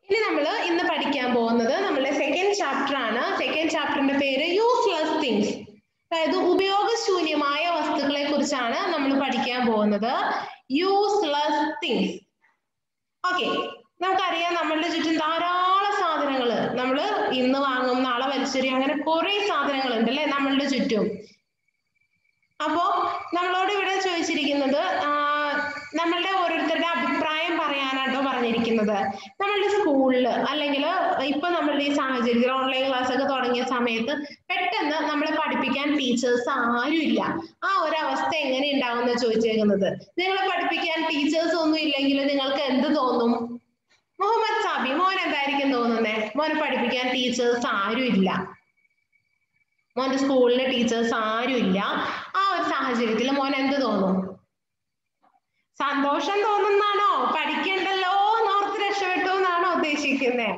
ഇനി നമ്മൾ ഇന്ന് പഠിക്കാൻ പോകുന്നത് നമ്മുടെ സെക്കൻഡ് ചാപ്റ്റർ ആണ് സെക്കൻഡ് ചാപ്റ്ററിന്റെ പേര് യൂസ്ലെസ് തിങ്സ് അതായത് ഉപയോഗശൂന്യമായ വസ്തുക്കളെ കുറിച്ചാണ് നമ്മൾ പഠിക്കാൻ പോകുന്നത് യൂസ്ലെസ് തിങ്സ് ഓക്കെ നമുക്കറിയാം നമ്മളുടെ ചുറ്റും ധാരാളം സാധനങ്ങൾ നമ്മൾ ഇന്ന് വാങ്ങും നാളെ വലിച്ചെറിയും അങ്ങനെ കുറെ സാധനങ്ങൾ ഉണ്ട് അല്ലെ നമ്മളുടെ ചുറ്റും അപ്പോ നമ്മളോട് ഇവിടെ ചോദിച്ചിരിക്കുന്നത് ആ, നമ്മളുടെ ഓരോരുത്തരുടെ അഭിപ്രായം പറയാനാട്ടോ പറഞ്ഞിരിക്കുന്നത് നമ്മളുടെ സ്കൂളിൽ അല്ലെങ്കിൽ ഇപ്പൊ നമ്മളുടെ ഈ സാഹചര്യത്തിൽ ഓൺലൈൻ ക്ലാസ് ഒക്കെ തുടങ്ങിയ സമയത്ത് പെട്ടെന്ന് നമ്മളെ പഠിപ്പിക്കാൻ ടീച്ചേഴ്സ് ആരും ഇല്ല ആ ഒരു അവസ്ഥ എങ്ങനെ ഉണ്ടാവും എന്ന് ചോദിച്ചേക്കുന്നത് നിങ്ങളെ പഠിപ്പിക്കാൻ ടീച്ചേഴ്സ് ഒന്നും ഇല്ലെങ്കിൽ നിങ്ങൾക്ക് എന്ത് തോന്നും മുഹമ്മദ് സാബി മോൻ എന്തായിരിക്കും തോന്നുന്നേ മോനെ പഠിപ്പിക്കാൻ ടീച്ചേഴ്സ് ആരും ഇല്ല മോന്റെ സ്കൂളിലെ ടീച്ചേഴ്സ് ആരും ഇല്ല ആ ഒരു സാഹചര്യത്തിൽ മോൻ എന്ത് തോന്നും സന്തോഷം തോന്നുന്നാണോ പഠിക്കണ്ടല്ലോ എന്നോർത്ത് രക്ഷപ്പെട്ടു എന്നാണോ ഉദ്ദേശിക്കുന്നേ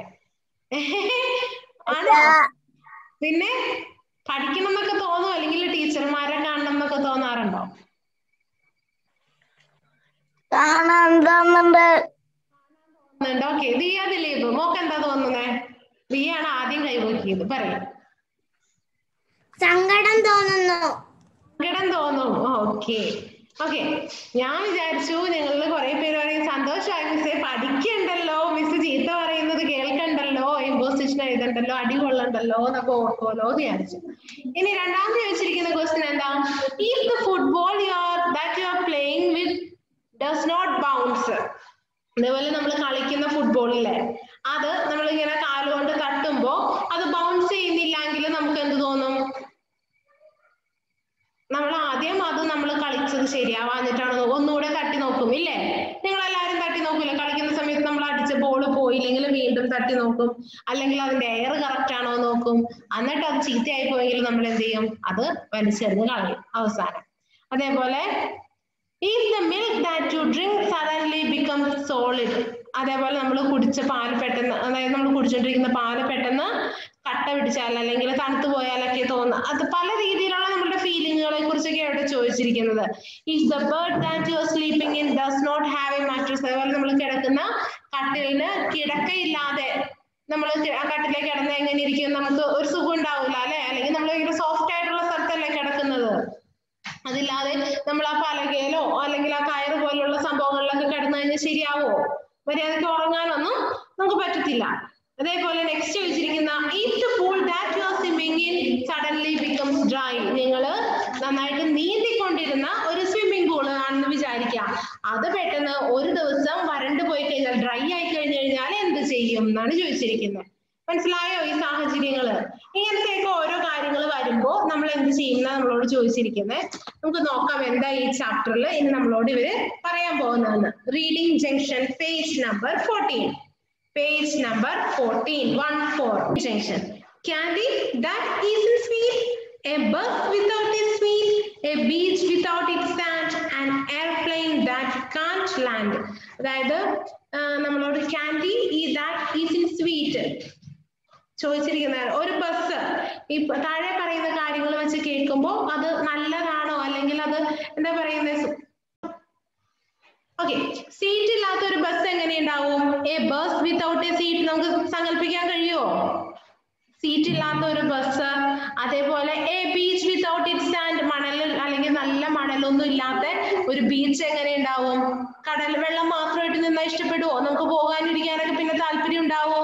ആണോ പിന്നെ പഠിക്കണം എന്നൊക്കെ തോന്നും അല്ലെങ്കിൽ ടീച്ചർമാരെ കാണണം എന്നൊക്കെ തോന്നാറുണ്ടോ കാണാൻ തോന്നുന്നുണ്ട് തോന്നുന്നുണ്ട് ഓക്കെ ദിയ ദിലീപ് മോക്ക് എന്താ തോന്നുന്നേ ദിയാണ് ആദ്യം കൈവക്കിയത് പറയും സങ്കടം തോന്നുന്നു സങ്കടം തോന്നും ഓക്കെ ഓക്കെ ഞാൻ വിചാരിച്ചു നിങ്ങളിൽ കുറെ പേര് പറയും സന്തോഷമായി മിസ്സേ പഠിക്കണ്ടല്ലോ മിസ് ചീത്ത പറയുന്നത് കേൾക്കണ്ടല്ലോ ഇമ്പോസിഷൻ എഴുതണ്ടല്ലോ അടി കൊള്ളണ്ടല്ലോ എന്നൊക്കെ ഓർക്കുമല്ലോ എന്ന് വിചാരിച്ചു ഇനി രണ്ടാമത് ചോദിച്ചിരിക്കുന്ന ക്വസ്റ്റ്യൻ എന്താ if the football you are that you are playing with does not bounce അതേപോലെ നമ്മൾ കളിക്കുന്ന ഫുട്ബോളില്ലേ അത് നമ്മൾ ഇങ്ങനെ കാലുകൊണ്ട് തട്ടുമ്പോ അത് ബൗൺസ് ചെയ്യുന്നില്ലെങ്കിൽ നമുക്ക് എന്ത് തോന്നും നമ്മൾ ആദ്യം അത് നമ്മൾ കളിച്ചത് ശരിയാവാഞ്ഞിട്ടാണ് ഒന്നുകൂടെ തട്ടി നോക്കും ഇല്ലേ നിങ്ങൾ എല്ലാവരും തട്ടി നോക്കൂലേ കളിക്കുന്ന സമയത്ത് നമ്മൾ അടിച്ച ബോൾ പോയില്ലെങ്കിൽ വീണ്ടും തട്ടി നോക്കും അല്ലെങ്കിൽ അതിന്റെ എയർ കറക്റ്റ് ആണോ എന്ന് നോക്കും എന്നിട്ട് അത് ചീത്തയായി പോയെങ്കിൽ നമ്മൾ എന്ത് ചെയ്യും അത് വലിച്ചെറിഞ്ഞ് കളയും അവസാനം അതേപോലെ if the milk that you drink suddenly becomes solid അതേപോലെ നമ്മൾ കുടിച്ച പാല് പെട്ടെന്ന് അതായത് നമ്മൾ കുടിച്ചോണ്ടിരിക്കുന്ന പാല് പെട്ടെന്ന് കട്ട പിടിച്ചാൽ അല്ലെങ്കിൽ തണുത്തു പോയാലൊക്കെ തോന്നുക അത് പല രീതിയിലുള്ള നമ്മുടെ ഫീലിങ്ങുകളെ കുറിച്ചൊക്കെ അവിടെ ചോദിച്ചിരിക്കുന്നത് if the bed that you are sleeping in does not have a mattress അതേപോലെ നമ്മൾ കിടക്കുന്ന കട്ടിലിന് കിടക്കയില്ലാതെ നമ്മൾ ആ കട്ടിലേക്ക് കിടന്ന് എങ്ങനെ ഇരിക്കും നമുക്ക് ഒരു സുഖം ഉണ്ടാവില്ല അല്ലെ അല്ലെങ്കിൽ നമ്മൾ ഭയങ്കര സോഫ്റ്റ് ആയിട്ടുള്ള സ്ഥലത്തല്ലേ കിടക്കുന്നത് അതില്ലാതെ നമ്മൾ ആ പലകയിലോ അല്ലെങ്കിൽ ആ കയറ് പോലുള്ള സംഭവങ്ങളിലൊക്കെ കിടന്നു കഴിഞ്ഞാൽ ശരിയാവോ മര്യാദയ്ക്ക് ഉറങ്ങാനൊന്നും നമുക്ക് പറ്റത്തില്ല അതേപോലെ നെക്സ്റ്റ് ചോദിച്ചിരിക്കുന്ന if the pool that you are swimming in suddenly becomes dry നിങ്ങൾ നന്നായിട്ട് നീന്തിക്കൊണ്ടിരുന്ന ഒരു സ്വിമ്മിംഗ് പൂൾ ആണെന്ന് വിചാരിക്കാം അത് പെട്ടെന്ന് ഒരു ദിവസം വരണ്ടു പോയി കഴിഞ്ഞാൽ ഡ്രൈ ആയി കഴിഞ്ഞു കഴിഞ്ഞാൽ എന്ത് ചെയ്യും എന്നാണ് ചോദിച്ചിരിക്കുന്നത് മനസ്സിലായോ ഈ സാഹചര്യങ്ങള് ഇങ്ങനത്തെയൊക്കെ ഓരോ കാര്യങ്ങൾ വരുമ്പോ നമ്മൾ എന്ത് ചെയ്യുന്ന നമ്മളോട് ചോദിച്ചിരിക്കുന്നത് നമുക്ക് നോക്കാം എന്താ ഈ ചാപ്റ്ററിൽ ഇനി നമ്മളോട് ഇവര് പറയാൻ പോകുന്നതെന്ന് reading junction page number fourteen page number fourteen one four junction candy that is sweet a bus without its wheel a beach without its sand and airplane that can't land അതായത് ആ, നമ്മളോട് ക്യാൻഡി ഈ that is in sweet ചോദിച്ചിരിക്കുന്ന ഒരു bus ഈ പ- താഴെ പറയുന്ന കാര്യങ്ങൾ വെച്ച് കേൾക്കുമ്പോൾ അത് നല്ലതാണോ അല്ലെങ്കിൽ അത് എന്താ പറയുന്നത് ഓക്കെ സീറ്റ് ഇല്ലാത്ത ഒരു ബസ് എങ്ങനെയുണ്ടാവും a bus without a seat നമുക്ക് സങ്കല്പിക്കാൻ കഴിയുമോ സീറ്റ് ഇല്ലാത്ത ഒരു ബസ് അതേപോലെ a beach without it sand മണൽ അല്ലെങ്കിൽ നല്ല മണലൊന്നും ഇല്ലാത്ത ഒരു ബീച്ച് എങ്ങനെ ഉണ്ടാവും കടൽ വെള്ളം മാത്രമായിട്ട് നിന്നാ ഇഷ്ടപ്പെടുവോ നമുക്ക് പോകാനിരിക്കാനൊക്കെ പിന്നെ താല്പര്യം ഉണ്ടാവോ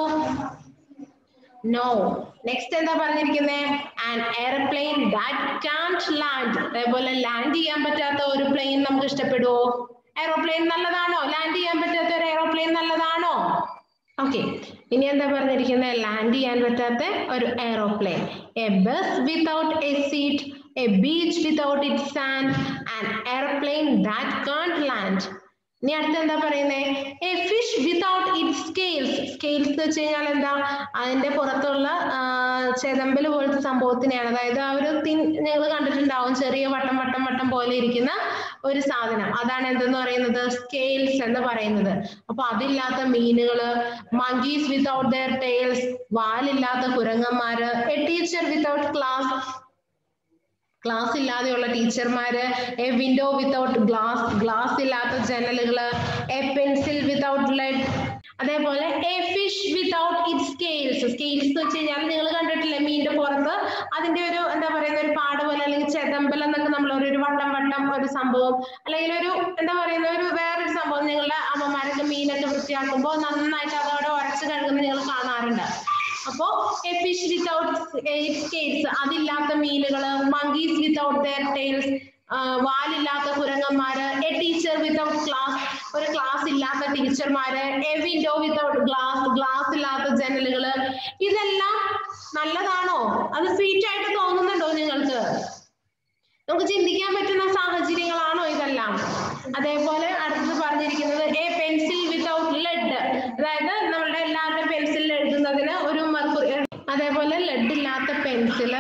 നോ നെക്സ്റ്റ് എന്താ പറഞ്ഞിരിക്കുന്നത് an airplane that can't land അതേപോലെ ലാൻഡ് ചെയ്യാൻ പറ്റാത്ത ഒരു പ്ലെയിൻ നമുക്ക് ഇഷ്ടപ്പെടുവോ എയറോപ്ലെയിൻ നല്ലതാണോ ലാൻഡ് ചെയ്യാൻ പറ്റാത്ത ഒരു എയറോപ്ലെയിൻ നല്ലതാണോ ഓക്കെ ഇനി എന്താ പറഞ്ഞിരിക്കുന്നത് ലാൻഡ് ചെയ്യാൻ പറ്റാത്ത ഒരു aeroplane a bus without a seat a beach without it sand an airplane that can't land ഇനി അടുത്ത എന്താ പറയുന്നത് a fish without it scales scales എന്ന് വെച്ച് കഴിഞ്ഞാൽ എന്താ അതിന്റെ പുറത്തുള്ള ആ, ചെതമ്പൽ പോലത്തെ സംഭവത്തിനെയാണ് അതായത് ആ ഒരു തിൻ നിങ്ങൾ കണ്ടിട്ടുണ്ടാവും ചെറിയ വട്ടം വട്ടം വട്ടം പോലെ ഇരിക്കുന്ന ഒരു സാധനം അതാണ് എന്തെന്ന് പറയുന്നത് സ്കെയിൽസ് എന്ന് പറയുന്നത് അപ്പൊ അതില്ലാത്ത മീനുകള് മങ്കീസ് വിത്തൗട്ട് ദെയർ ടെയിൽസ് വാലില്ലാത്ത കുരങ്ങന്മാര് a teacher without class class ഇല്ലാതെയുള്ള ടീച്ചർമാര് a window without glass glass ഇല്ലാത്ത ജനലുകള് എ പെൻസിൽ വിത്തൗട്ട് ലെഡ് അതേപോലെ a fish without it scales scales എന്ന് വെച്ച് കഴിഞ്ഞാൽ നിങ്ങൾ കണ്ടിട്ടില്ലേ മീനിന്റെ പുറത്ത് അതിന്റെ ഒരു എന്താ പറയുന്ന ഒരു പാട് പോലെ അല്ലെങ്കിൽ ചെതമ്പൽ എന്നൊക്കെ നമ്മൾ ഒരു ഒരു വട്ടം വട്ടം ഒരു സംഭവം അല്ലെങ്കിൽ ഒരു എന്താ പറയുന്ന ഒരു വേറൊരു സംഭവം നിങ്ങളുടെ അമ്മമാരൊക്കെ മീനൊക്കെ വൃത്തിയാക്കുമ്പോൾ നന്നായിട്ട് അതവിടെ ഉരച്ച് കഴുകുന്നത് നിങ്ങൾ കാണാറുണ്ട് അപ്പോ എ ഫിഷ് വിതൗട്ട് സ്കെയിൽസ് അതില്ലാത്ത മീനുകള് മങ്കീസ് വിതൗട്ട് ദെയർ ടൈൽസ് വാലില്ലാത്ത കുരങ്ങന്മാര് എ ടീച്ചർ വിതൗട്ട് ക്ലാസ് ഒരു ക്ലാസ് ഇല്ലാത്ത ടീച്ചർമാര് a window without glass glass ഇല്ലാത്ത ജനലുകള് ഇതെല്ലാം നല്ലതാണോ അത് സ്വീറ്റ് ആയിട്ട് തോന്നുന്നുണ്ടോ നിങ്ങൾക്ക് നമുക്ക് ചിന്തിക്കാൻ പറ്റുന്ന സാഹചര്യങ്ങളാണോ ഇതെല്ലാം അതേപോലെ അടുത്തത് പറഞ്ഞിരിക്കുന്നത് എ പെൻസിൽ വിതൗട്ട് ലെഡ് അതായത് നമ്മളുടെ എല്ലാവരുടെ പെൻസിലിൽ എഴുതുന്നതിന് ഒരു മെർക്കുറി അതേപോലെ ലെഡ് ഇല്ലാത്ത pencil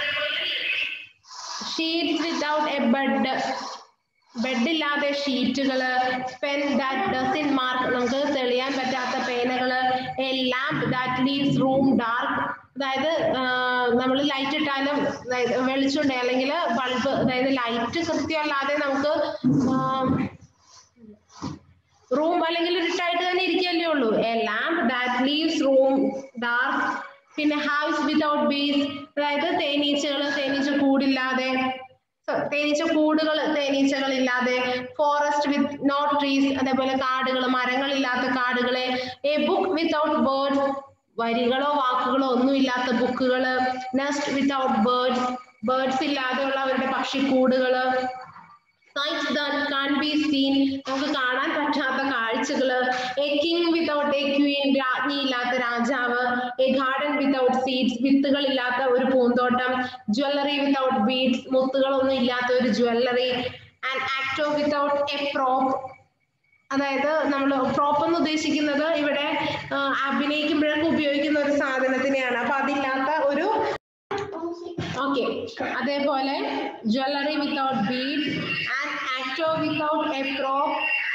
sheets without a bed bed ഇല്ലാതെ ഷീറ്റുകള് പെൻ ദാറ്റ് ഡസിൻ മാർക്ക് നമുക്ക് തെളിയാൻ പറ്റാത്ത പേനകള് a lamp that leaves room dark അതായത് നമ്മൾ ലൈറ്റ് ഇട്ടാലും അതായത് വെളിച്ചുണ്ട് അല്ലെങ്കിൽ ബൾബ് അതായത് ലൈറ്റ് കൃത്യമല്ലാതെ നമുക്ക് റൂം അല്ലെങ്കിൽ ഇരുട്ടായിട്ട് തന്നെ ഇരിക്കല്ലേ ഉള്ളൂ a lamp that leaves room dark പിന്നെ ഹൗസ് വിതൗട്ട് ബീസ് അതായത് തേനീച്ചകൾ തേനീച്ച കൂടില്ലാതെ സോ- തേനീച്ച കൂടുകൾ തേനീച്ചകൾ ഇല്ലാതെ ഫോറസ്റ്റ് വിത്ത് നോ ട്രീസ് അതേപോലെ കാടുകൾ മരങ്ങളില്ലാത്ത കാടുകളെ എ ബുക്ക് വിത്തൗട്ട് ബേർഡ്സ് വരികളോ വാക്കുകളോ ഒന്നും ഇല്ലാത്ത ബുക്കുകള് നെസ്റ്റ് വിത്തൗട്ട് ബേർഡ്സ് ബേർഡ്സ് ഇല്ലാതെയുള്ള അവരുടെ പക്ഷിക്കൂടുകള് sights that can be seen നമുക്ക് കാണാൻ പറ്റാത്ത കാഴ്ചകള് a king without a queen രാജ്ഞി ഇല്ലാത്ത രാജാവ് എ ഗാർഡൻ വിതൗട്ട് സീഡ്സ് വിത്തുകൾ ഇല്ലാത്ത ഒരു പൂന്തോട്ടം ജ്വല്ലറി വിതൗട്ട് ബീഡ്സ് മുത്തുകളൊന്നും ഇല്ലാത്ത ഒരു jewellery and actor without a prop അതായത് നമ്മൾ പ്രോപ്പ് എന്ന് ഉദ്ദേശിക്കുന്നത് ഇവിടെ ആ, അഭിനയിക്കുമ്പോഴൊക്കെ ഉപയോഗിക്കുന്ന ഒരു സാധനത്തിനെയാണ് അപ്പൊ അതില്ലാത്ത ഒരു ഓക്കെ അതേപോലെ jewellery without beads and actor without a prop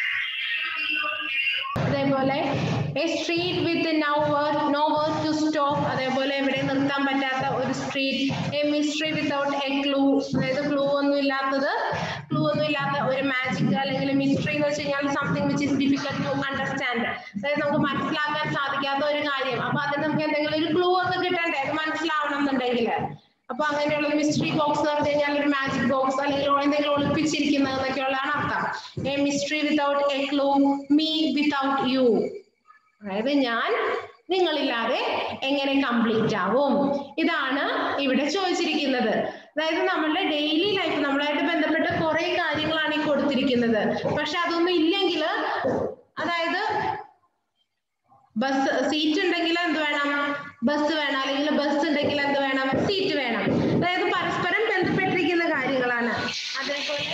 അതേപോലെ a street with now word no word to stop അതേപോലെ ഇവിടെ നിർത്താൻ പറ്റാത്ത ഒരു street a mystery without a clue അതായത് ക്ലൂ ഒന്നും ഇല്ലാത്തത് ക്ലൂ ഒന്നും ഇല്ലാത്ത ഒരു മാജിക് അല്ലെങ്കിൽ മിസ്റ്ററി എന്ന് വെച്ച് കഴിഞ്ഞാൽ something which is difficult to understand അതായത് നമുക്ക് മനസ്സിലാക്കാൻ സാധിക്കാത്ത ഒരു കാര്യം അപ്പൊ അതിന് നമുക്ക് എന്തെങ്കിലും ഒരു ക്ലൂ ഒക്കെ കിട്ടണ്ടേ അത് മനസ്സിലാവണം എന്നുണ്ടെങ്കിൽ അപ്പൊ അങ്ങനെയുള്ള മിസ്റ്ററി ബോക്സ് എന്ന് പറഞ്ഞു കഴിഞ്ഞാൽ ഒരു മാജിക് ബോക്സ് അല്ലെങ്കിൽ എന്തെങ്കിലും ഒളിപ്പിച്ചിരിക്കുന്നത് എന്നൊക്കെയുള്ളതാണ് അർത്ഥം a mystery without a clue me without you അതായത് ഞാൻ നിങ്ങളില്ലാതെ എങ്ങനെ കംപ്ലീറ്റ് ആവും ഇതാണ് ഇവിടെ ചോദിച്ചിരിക്കുന്നത് അതായത് നമ്മളുടെ ഡെയിലി ലൈഫ് നമ്മളായിട്ട് ബന്ധപ്പെട്ട കുറെ കാര്യങ്ങളാണ് ഈ കൊടുത്തിരിക്കുന്നത് പക്ഷെ അതൊന്നും ഇല്ലെങ്കിൽ അതായത് ബസ് സീറ്റ് ഉണ്ടെങ്കിൽ എന്ത് വേണം ബസ് വേണം അല്ലെങ്കിൽ ബസ് ഉണ്ടെങ്കിൽ എന്ത് വേണം സീറ്റ് വേണം അതായത് പരസ്പരം ബന്ധപ്പെട്ടിരിക്കുന്ന കാര്യങ്ങളാണ് അതേപോലെ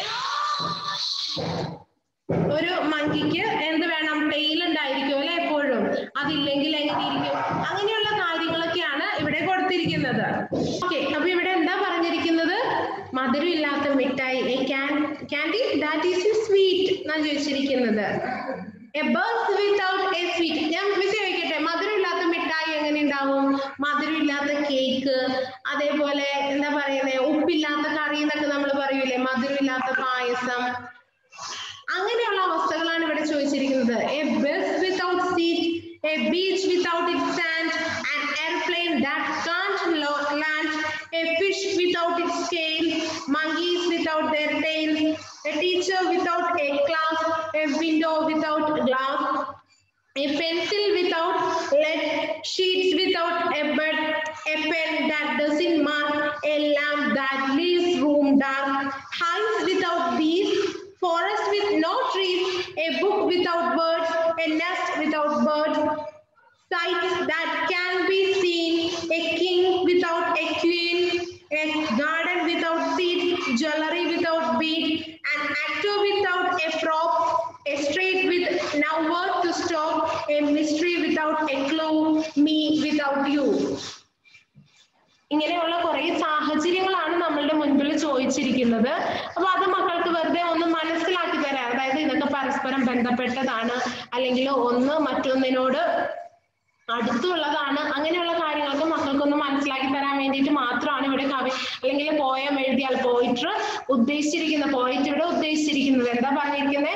ഒരു മങ്കിക്ക് എന്ത് വേണം ടെയിൽ ഉണ്ടായിരിക്കും അല്ലെ എപ്പോഴും അതില്ലെങ്കിൽ എങ്ങനെ ഇരിക്കും അങ്ങനെയുള്ള കാര്യങ്ങളൊക്കെയാണ് ഇവിടെ കൊടുത്തിരിക്കുന്നത് ഓക്കെ അപ്പൊ ഇവിടെ എന്താ പറഞ്ഞിരിക്കുന്നത് മധുരം ഇല്ലാത്ത മിഠായി ക്യാൻഡി ദാറ്റ് ഈസ് സ്വീറ്റ് എന്നാണ് ചോദിച്ചിരിക്കുന്നത് a bus without a sweet ഞാൻ മിസ് ചോദിക്കട്ടെ മധുരം ഇല്ലാത്ത മിഠായി എങ്ങനെ ഉണ്ടാവും മധുരം ഇല്ലാത്ത കേക്ക് അതേപോലെ എന്താ പറയുന്നത് ഉപ്പില്ലാത്ത കറി എന്നൊക്കെ നമ്മൾ പറയൂലേ മധുരം ഇല്ലാത്ത പായസം അങ്ങനെയുള്ള അവസ്ഥകളാണ് ഇവിടെ ചോദിച്ചിരിക്കുന്നത് a bus without seat a beach without it sand an airplane that can't land a fish without it scale monkeys without their tails a teacher without a class a window without glass a pencil without lead, sheets without a bed, a pen that doesn't mark, a lamp that leaves room dark, hives without bees, forest with no trees, a book without birds, a nest without birds, sights that can be seen, a king without a queen, a garden without seeds, jewelry without bead, an actor without a prop, a street with no word to stop, a mystery without a clue, me without you. ഇങ്ങനെയുള്ള കുറെ സാഹചര്യങ്ങളാണ് നമ്മളുടെ മുൻപിൽ ചോദിച്ചിരിക്കുന്നത് അപ്പൊ അത് മക്കൾക്ക് വെറുതെ ഒന്ന് മനസ്സിലാക്കി തരാം അതായത് ഇതൊക്കെ പരസ്പരം ബന്ധപ്പെട്ടതാണ് അല്ലെങ്കിൽ ഒന്ന് മറ്റൊന്നിനോട് അടുത്തുള്ളതാണ് അങ്ങനെയുള്ള കാര്യങ്ങളൊക്കെ മക്കൾക്കൊന്ന് മനസ്സിലാക്കി തരാൻ വേണ്ടിയിട്ട് മാത്രമാണ് ഇവിടെ കവി അല്ലെങ്കിൽ പോയം എഴുതിയാൽ പോയിട്ടർ ഉദ്ദേശിച്ചിരിക്കുന്ന പോയിറ്റ് ഇവിടെ ഉദ്ദേശിച്ചിരിക്കുന്നത് എന്താ പറഞ്ഞിരിക്കുന്നത്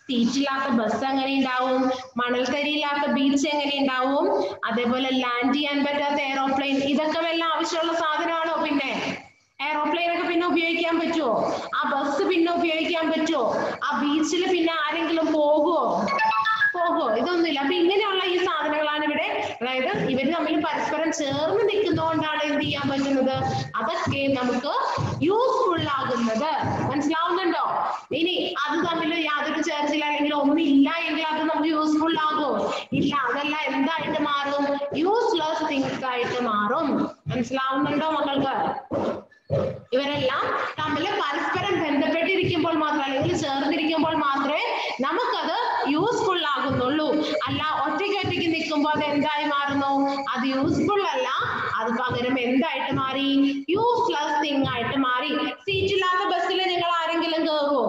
സീറ്റ് ഇല്ലാത്ത ബസ് എങ്ങനെ ഉണ്ടാവും മണൽത്തരി ഇല്ലാത്ത ബീച്ച് എങ്ങനെ ഉണ്ടാവും അതേപോലെ ലാൻഡ് ചെയ്യാൻ പറ്റാത്ത എയറോപ്ലെയിൻ ഇതൊക്കെ വല്ല ആവശ്യമുള്ള സാധനമാണോ പിന്നെ എയറോപ്ലെയിൻ ഒക്കെ പിന്നെ ഉപയോഗിക്കാൻ പറ്റുമോ ആ ബസ് പിന്നെ ഉപയോഗിക്കാൻ പറ്റുമോ ആ ബീച്ചിൽ പിന്നെ ആരെങ്കിലും പോകുമോ പോകുമോ ഇതൊന്നുമില്ല അപ്പൊ ഇങ്ങനെയുള്ള ഈ സാധനങ്ങളാണ് ഇവിടെ അതായത് ഇവര് തമ്മിൽ പരസ്പരം ചേർന്ന് നിൽക്കുന്നതുകൊണ്ടാണ് എന്ത് ചെയ്യാൻ പറ്റുന്നത് അതൊക്കെ നമുക്ക് യൂസ്ഫുൾ ആകുന്നത് മനസ്സിലാവുന്നുണ്ടോ ഇനി അത് തമ്മിൽ യാതൊരു ചേർച്ചില്ല അല്ലെങ്കിൽ ഒന്നില്ല എങ്കിൽ അത് നമുക്ക് യൂസ്ഫുൾ ആകുമോ ഇല്ല അതെല്ലാം എന്തായിട്ട് മാറും യൂസ്ലെസ് തിങ്സ് ആയിട്ട് മാറും മനസ്സിലാവുന്നുണ്ടോ മക്കൾക്ക് ഇവരെല്ലാം തമ്മിൽ പരസ്പരം ബന്ധപ്പെട്ടിരിക്കുമ്പോൾ മാത്രം അല്ലെങ്കിൽ ചേർന്നിരിക്കുമ്പോൾ മാത്രമേ നമുക്കത് യൂസ്ഫുൾ ആകുന്നുള്ളൂ അല്ല ഒറ്റയ്ക്ക് ഒറ്റയ്ക്ക് നിൽക്കുമ്പോൾ അത് എന്തായി മാറുന്നു അത് യൂസ്ഫുൾ അല്ല അത് പകരം എന്തായിട്ട് മാറി യൂസ്ലെസ് തിങ് ആയിട്ട് മാറി സീറ്റ് ഇല്ലാത്ത ബസ്സിൽ നിങ്ങൾ ആരെങ്കിലും കയറുമോ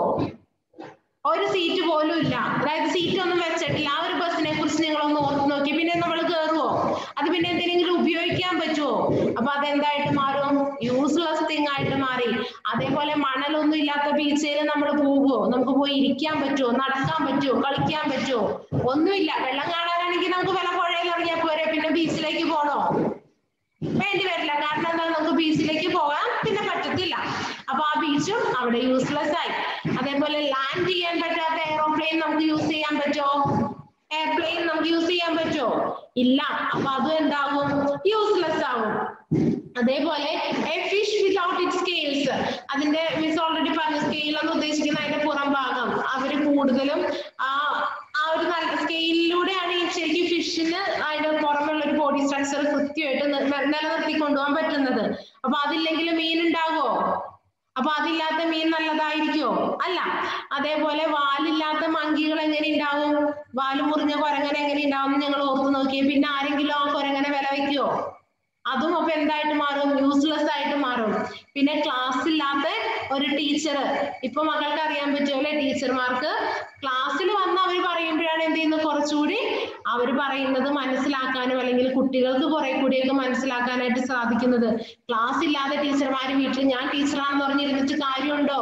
ഒരു സീറ്റ് പോലും ഇല്ല അതായത് സീറ്റ് ഒന്നും വെച്ചിട്ടില്ല ആ ഒരു ബസ്സിനെ കുറിച്ച് നിങ്ങൾ ഒന്ന് ഓർത്ത് നോക്കി പിന്നെ നമ്മൾ കയറുമോ അത് പിന്നെ എന്തെങ്കിലും ഉപയോഗിക്കാൻ പറ്റുമോ അപ്പൊ അതെന്തായിട്ട് മാറും യൂസ്ലെസ് തിങ് ആയിട്ട് മാറി അതേപോലെ മണലൊന്നും ഇല്ലാത്ത ബീച്ചിൽ നമ്മൾ പോകുമോ നമുക്ക് പോയി ഇരിക്കാൻ പറ്റുമോ നടക്കാൻ പറ്റുമോ കളിക്കാൻ പറ്റുമോ ഒന്നുമില്ല വെള്ളം കാണാനാണെങ്കിൽ നമുക്ക് വല്ല പുഴയിൽ ഇറങ്ങിയാൽ പോരെ പിന്നെ ബീച്ചിലേക്ക് പോണോ വേണ്ടി വരില്ല കാരണം എന്താ നമുക്ക് ബീച്ചിലേക്ക് പോകാൻ പിന്നെ പറ്റത്തില്ല അപ്പൊ ആ ബീച്ചും അവിടെ യൂസ്ലെസ് ആയി അതേപോലെ ലാൻഡ് ചെയ്യാൻ പറ്റാത്ത എയറോപ്ലെയിൻ നമുക്ക് യൂസ് ചെയ്യാൻ പറ്റുമോ എയർപ്ലെയിൻ നമുക്ക് യൂസ് ചെയ്യാൻ പറ്റുമോ ഇല്ല അപ്പൊ അതും എന്താകും യൂസ്ലെസ് ആകും അതേപോലെ a fish without it scales അതിന്റെ മിസ് ഓൾറെഡി പറഞ്ഞ സ്കെയിൽ എന്ന് ഉദ്ദേശിക്കുന്ന അതിന്റെ പുറം ഭാഗം അവര് കൂടുതലും ആ ആ ഒരു സ്കെയിലിലൂടെയാണ് ഈ ശരിക്കും ഫിഷിന് അതിന്റെ പുറമെയുള്ള ഒരു ബോഡി സ്ട്രക്ചർ കൃത്യമായിട്ട് നി- നി- നിലനിർത്തി കൊണ്ടുപോകാൻ പറ്റുന്നത് അപ്പൊ അതില്ലെങ്കിൽ മീൻ ഉണ്ടാകുമോ അപ്പൊ അതില്ലാത്ത മീൻ നല്ലതായിരിക്കോ അല്ല അതേപോലെ വാലില്ലാത്ത മങ്കികൾ എങ്ങനെ ഉണ്ടാവും വാല് മുറിഞ്ഞ കുരങ്ങനെ എങ്ങനെ ഉണ്ടാവും ഞങ്ങൾ ഓർത്ത് നോക്കിയേ പിന്നെ ആരെങ്കിലും ആ കുരങ്ങനെ വില വെക്കുവോ അതും അപ്പൊ എന്തായിട്ട് മാറും യൂസ്ലെസ് ആയിട്ട് മാറും പിന്നെ ക്ലാസ് ഇല്ലാത്ത ഒരു ടീച്ചർ ഇപ്പൊ മക്കൾക്ക് അറിയാൻ പറ്റുമോ അല്ലെ ടീച്ചർമാർക്ക് ക്ലാസ്സിൽ വന്ന് അവർ പറയുമ്പോഴാണ് എന്ത് ചെയ്യുന്നത് കുറച്ചുകൂടി അവർ പറയുന്നത് മനസ്സിലാക്കാനും അല്ലെങ്കിൽ കുട്ടികൾക്ക് കുറെ കൂടിയൊക്കെ മനസ്സിലാക്കാനായിട്ട് സാധിക്കുന്നത് ക്ലാസ് ഇല്ലാതെ ടീച്ചർമാർ വീട്ടിൽ ഞാൻ ടീച്ചറാണെന്ന് പറഞ്ഞിരുന്നിട്ട് കാര്യമുണ്ടോ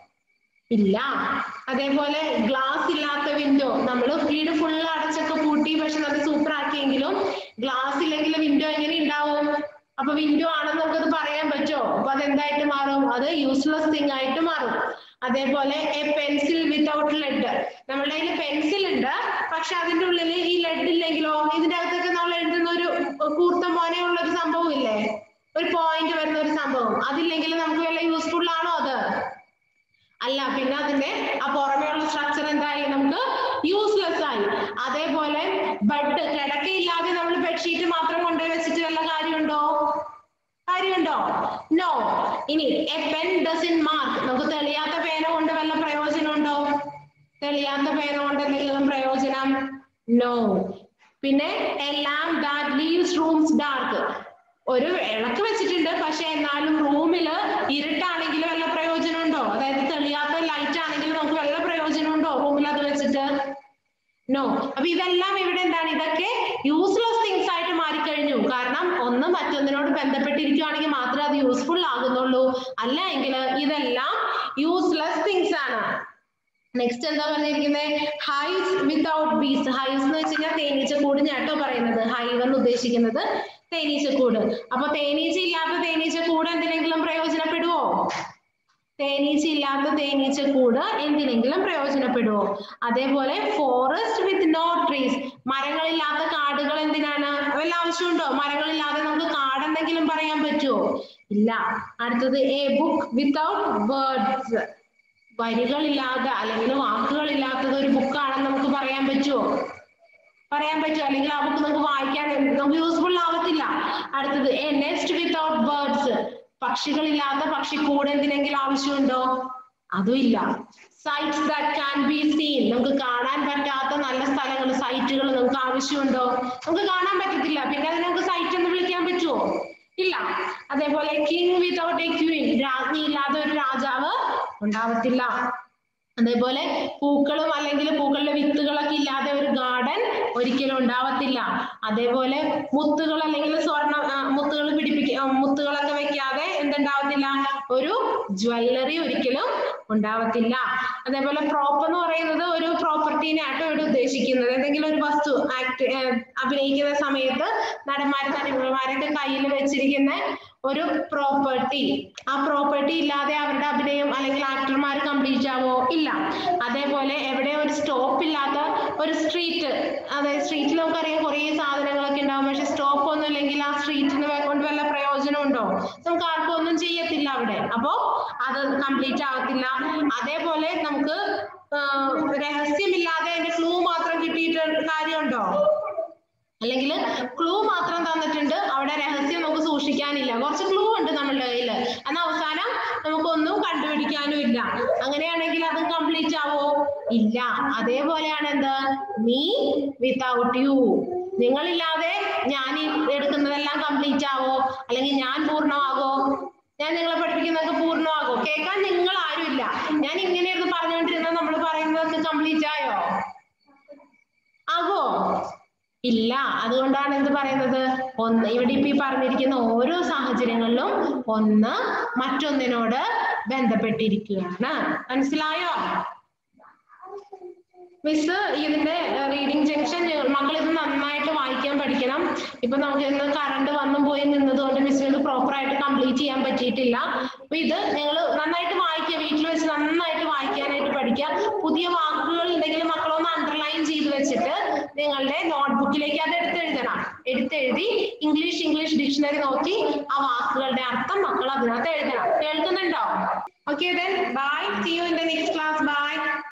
ഇല്ല അതേപോലെ ഗ്ലാസ് ഇല്ലാത്ത വിൻഡോ നമ്മൾ വീട് ഫുൾ അടച്ചൊക്കെ പൂട്ടി പക്ഷെ നല്ല സൂപ്പർ ആക്കിയെങ്കിലും ഗ്ലാസ് ഇല്ലെങ്കിൽ വിൻഡോ എങ്ങനെ ഉണ്ടാവും അപ്പൊ വിൻഡോ ആണെന്ന് നമുക്കത് പറയാൻ പറ്റുമോ അപ്പൊ അത് എന്തായിട്ട് മാറും അത് യൂസ്ലെസ് തിങ് ആയിട്ട് മാറും അതേപോലെ എ പെൻസിൽ വിത്തൗട്ട് ലെഡ് നമ്മളുടെ കയ്യിൽ പെൻസിൽ ഉണ്ട് പക്ഷെ അതിന്റെ ഉള്ളിൽ ഈ ലെഡ് ഇല്ലെങ്കിലോ ഇതിന്റെ അകത്തൊക്കെ നമ്മൾ എഴുതുന്ന ഒരു കൂർത്ത മോനെയുള്ള ഒരു സംഭവം ഇല്ലേ ഒരു പോയിന്റ് വരുന്ന ഒരു സംഭവം അതില്ലെങ്കിൽ നമുക്ക് വല്ല യൂസ്ഫുൾ ആണോ അത് അല്ല പിന്നെ അതിന്റെ ആ പുറമേയുള്ള സ്ട്രക്ചർ എന്തായി നമുക്ക് യൂസ്ലെസ് ആയി അതേപോലെ ബെഡ് കിടക്കയില്ലാതെ നമ്മൾ ബെഡ്ഷീറ്റ് മാത്രം കൊണ്ടുപോയി വെച്ചിട്ട് വല്ല കാര്യമുണ്ടോ കാര്യമുണ്ടോ നോ ഇനി എ പെൻ ഡസിൻ മാർക്ക് നമുക്ക് തെളിയാത്ത പേന കൊണ്ട് വല്ല പ്രയോജനം ഉണ്ടോ തെളിയാത്ത പേന കൊണ്ട് എന്തെങ്കിലും പ്രയോജനം നോ പിന്നെ a lamp that leaves rooms dark ഒരു വിളക്ക് വെച്ചിട്ടുണ്ട് പക്ഷെ എന്നാലും റൂമില് ഇരുട്ടാണെങ്കിൽ വല്ല പ്രയോജനം ഉണ്ടോ അതായത് തെളിയാത്ത ലൈറ്റ് ആണെങ്കിൽ നമുക്ക് വല്ല പ്രയോജനം ഉണ്ടോ റൂമിൽ അത് വെച്ചിട്ട് നോ അപ്പൊ ഇതെല്ലാം ഇവിടെ എന്താണ് ഇതൊക്കെ യൂസ്ലെസ് തിങ്സ് ആയിട്ട് മാറിക്കഴിഞ്ഞു കാരണം ഒന്ന് മറ്റൊന്നിനോട് ബന്ധപ്പെട്ടിരിക്കുവാണെങ്കിൽ മാത്രമേ അത് യൂസ്ഫുൾ ആകുന്നുള്ളൂ അല്ല എങ്കിൽ ഇതെല്ലാം യൂസ്ലെസ് തിങ്സ് ആണ് നെക്സ്റ്റ് എന്താ പറഞ്ഞിരിക്കുന്നത് ഹൈസ് വിത്തൗട്ട് ബീസ് ഹൈസ് എന്ന് വെച്ച് കഴിഞ്ഞാൽ തേനീച്ചക്കൂട് ഞാട്ടോ പറയുന്നത് ഹൈവ് എന്ന് ഉദ്ദേശിക്കുന്നത് തേനീച്ചക്കൂട് അപ്പൊ തേനീച്ച ഇല്ലാത്ത തേനീച്ചക്കൂട് എന്തിനെങ്കിലും പ്രയോജനപ്പെടുവോ തേനീച്ച ഇല്ലാത്ത തേനീച്ചക്കൂട് എന്തിനെങ്കിലും പ്രയോജനപ്പെടുവോ അതേപോലെ ഫോറസ്റ്റ് വിത്ത് നോ ട്രീസ് മരങ്ങളില്ലാത്ത കാടുകൾ എന്തിനാണ് വല്ല ആവശ്യമുണ്ടോ മരങ്ങളില്ലാതെ നമുക്ക് കാടെന്തെങ്കിലും പറയാൻ പറ്റുമോ ഇല്ല അടുത്തത് എ ബുക്ക് വിത്തൗട്ട് വേർഡ്സ് വരികളില്ലാതെ അല്ലെങ്കിൽ വാക്കുകളില്ലാത്തത് ഒരു ബുക്കാണെന്ന് നമുക്ക് പറയാൻ പറ്റുമോ പറയാൻ പറ്റുമോ അല്ലെങ്കിൽ ആ ബുക്ക് നമുക്ക് വായിക്കാൻ നമുക്ക് യൂസ്ഫുൾ ആവത്തില്ല അടുത്തത് എ നെസ്റ്റ് വിത്തൗട്ട് ബേർഡ്സ് പക്ഷികളില്ലാത്ത പക്ഷിക്കൂട് എന്തിനെങ്കിലും ആവശ്യമുണ്ടോ അതും ഇല്ല sights that can be seen നമുക്ക് കാണാൻ പറ്റാത്ത നല്ല സ്ഥലങ്ങൾ സൈറ്റുകൾ നമുക്ക് ആവശ്യമുണ്ടോ നമുക്ക് കാണാൻ പറ്റത്തില്ല പിന്നെ അതിനെ നമുക്ക് സൈറ്റ് എന്ന് വിളിക്കാൻ പറ്റുമോ ഇല്ല അതേപോലെ കിങ് വിതൗട്ട് എ ക്വീൻ രാജ്ഞി ഇല്ലാതെ ഒരു രാജാവ് ഉണ്ടാവത്തില്ല അതേപോലെ പൂക്കളും അല്ലെങ്കിൽ പൂക്കളുടെ വിത്തുകളൊക്കെ ഇല്ലാതെ ഒരു ഗാർഡൻ ഒരിക്കലും ഉണ്ടാവത്തില്ല അതേപോലെ മുത്തുകൾ അല്ലെങ്കിൽ സ്വർണ്ണ ആ, മുത്തുകൾ പിടിപ്പിക്ക ആ, മുത്തുകളൊക്കെ വെക്കാതെ എന്തുണ്ടാവത്തില്ല ഒരു ജ്വല്ലറി ഒരിക്കലും ഉണ്ടാവത്തില്ല അതേപോലെ പ്രോപ്പ് എന്ന് പറയുന്നത് ഒരു പ്രോപ്പർട്ടീനെ ആട്ടോ ഇവിടെ ഉദ്ദേശിക്കുന്നത് എന്തെങ്കിലും ഒരു വസ്തു ആക്ട് അഭിനയിക്കുന്ന സമയത്ത് നടന്മാരും നടിമാരൊക്കെ കയ്യിൽ വെച്ചിരിക്കുന്ന ഒരു പ്രോപ്പർട്ടി ആ പ്രോപ്പർട്ടി ഇല്ലാതെ അവരുടെ അഭിനയം അല്ലെങ്കിൽ ആക്ടർമാർ കംപ്ലീറ്റ് ആവോ ഇല്ല അതേപോലെ എവിടെ ഒരു സ്റ്റോപ്പ് ഇല്ലാത്ത ഒരു സ്ട്രീറ്റ് അതായത് സ്ട്രീറ്റിൽ നമുക്കറിയാം കുറേ സാധനങ്ങളൊക്കെ ഉണ്ടാവും പക്ഷെ സ്റ്റോപ്പ് ഒന്നും ഇല്ലെങ്കിൽ ആ സ്ട്രീറ്റിന് കൊണ്ട് വല്ല പ്രയോജനം ഉണ്ടോ നമുക്ക് ആർക്കും ഒന്നും ചെയ്യത്തില്ല അവിടെ അപ്പോ അത് കംപ്ലീറ്റ് ആവത്തില്ല അതേപോലെ നമുക്ക് ആഹ് രഹസ്യമില്ലാതെ അതിന്റെ ക്ലൂ മാത്രം കിട്ടിയിട്ട് കാര്യമുണ്ടോ അല്ലെങ്കിൽ ക്ലൂ മാത്രം തന്നിട്ടുണ്ട് അവിടെ രഹസ്യം നമുക്ക് സൂക്ഷിക്കാനില്ല കുറച്ച് ക്ലൂ ഉണ്ട് നമ്മളുടെ കയ്യിൽ എന്നാൽ അവസാനം നമുക്കൊന്നും കണ്ടുപിടിക്കാനും ഇല്ല അങ്ങനെയാണെങ്കിൽ അത് കംപ്ലീറ്റ് ആവോ ഇല്ല അതേപോലെയാണ് എന്ത് മീ വിത്തൗട്ട് യു നിങ്ങളില്ലാതെ ഞാൻ ഈ എടുക്കുന്നതെല്ലാം കംപ്ലീറ്റ് ആവോ അല്ലെങ്കിൽ ഞാൻ പൂർണ്ണമാകോ ഞാൻ നിങ്ങളെ പഠിപ്പിക്കുന്നതൊക്കെ പൂർണ്ണമാകോ കേൾക്കാൻ നിങ്ങൾ ആരുമില്ല ഞാൻ ഇങ്ങനെയായിരുന്നു പറഞ്ഞുകൊണ്ടിരുന്നത് നമ്മൾ പറയുന്നതൊക്കെ കംപ്ലീറ്റ് ആയോ ആകോ ഇല്ല അതുകൊണ്ടാണ് എന്ത് പറയുന്നത് ഒന്ന് ഇവിടെ ഇപ്പൊ ഈ പറഞ്ഞിരിക്കുന്ന ഓരോ സാഹചര്യങ്ങളിലും ഒന്ന് മറ്റൊന്നിനോട് ബന്ധപ്പെട്ടിരിക്കുകയാണ് മനസ്സിലായോ മിസ് ഇതിന്റെ റീഡിംഗ് ജംഗ്ഷൻ മക്കൾ ഇത് നന്നായിട്ട് വായിക്കാൻ പഠിക്കണം ഇപ്പൊ നമുക്ക് ഇന്ന് കറണ്ട് വന്നും പോയി നിന്നതുകൊണ്ട് മിസ്സിന് ഇത് പ്രോപ്പർ ആയിട്ട് കംപ്ലീറ്റ് ചെയ്യാൻ പറ്റിയിട്ടില്ല അപ്പൊ ഇത് നിങ്ങൾ നന്നായിട്ട് വായിക്കുക വീട്ടിൽ വെച്ച് നന്നായിട്ട് വായിക്കാനായിട്ട് പഠിക്കുക പുതിയ വാക്കുകൾ ഉണ്ടെങ്കിൽ മക്കളൊന്ന് അണ്ടർലൈൻ ചെയ്ത് വെച്ചിട്ട് നിങ്ങളുടെ നോട്ട്ബുക്കിലേക്ക് അത് എടുത്തെഴുതണം എടുത്തെഴുതി ഇംഗ്ലീഷ് ഇംഗ്ലീഷ് ഡിക്ഷണറി നോക്കി ആ വാക്കുകളുടെ അർത്ഥം മക്കൾ അതിനകത്ത് എഴുതണം കേൾക്കുന്നുണ്ടോ okay then bye see you in the next class by